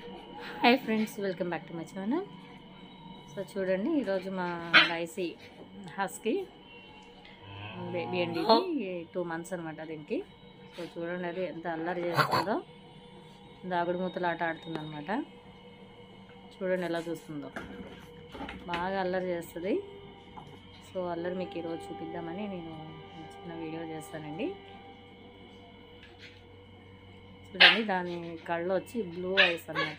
hi friends welcome back to my channel so చూడండి ఈరోజు మా రైసీ హస్కి బేబీ అండి ఇది టూ మంత్స్ అనమాట దీనికి సో చూడండి అది ఎంత అల్లరి చేస్తుందో దాగుడు మూతలు ఆట ఆడుతుంది అనమాట చూడండి ఎలా చూస్తుందో బాగా అల్లరి చేస్తుంది సో అల్లరి మీకు ఈరోజు చూపిద్దామని నేను చిన్న వీడియో చేస్తానండి చూడండి దాని కళ్ళు వచ్చి బ్లూ ఐస్ అనమాట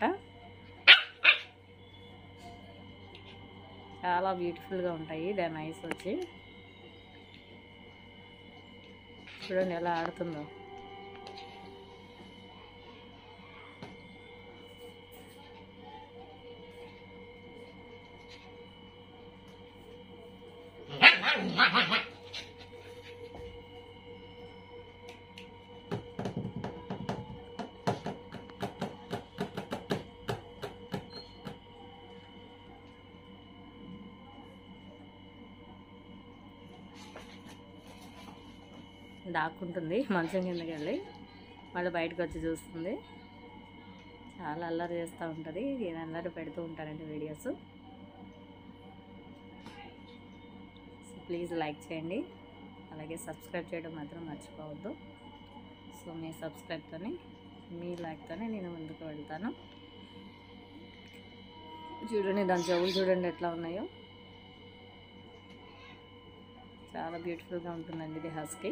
చాలా బ్యూటిఫుల్గా ఉంటాయి దాని ఐస్ వచ్చి చూడండి ఎలా ఆడుతుందో దాక్కుంటుంది మంచం కిందకి వెళ్ళి మళ్ళీ బయటకు వచ్చి చూస్తుంది చాలా అల్లరి చేస్తూ ఉంటుంది నేను అల్లరి పెడుతూ ఉంటానండి వీడియోస్ సో ప్లీజ్ లైక్ చేయండి అలాగే సబ్స్క్రైబ్ చేయడం మాత్రం మర్చిపోవద్దు సో మీ సబ్స్క్రైబ్తోనే మీ లైక్తోనే నేను ముందుకు వెళ్తాను చూడండి దాని చెవులు చూడండి ఎట్లా ఉన్నాయో చాలా బ్యూటిఫుల్గా ఉంటుందండి ఇది హస్కి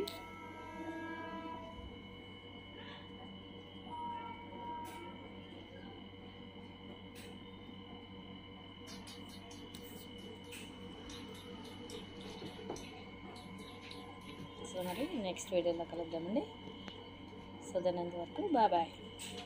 సో మరి నెక్స్ట్ వీడియోలో కలుద్దామండి సో దాని వరకు బాయ్ బాయ్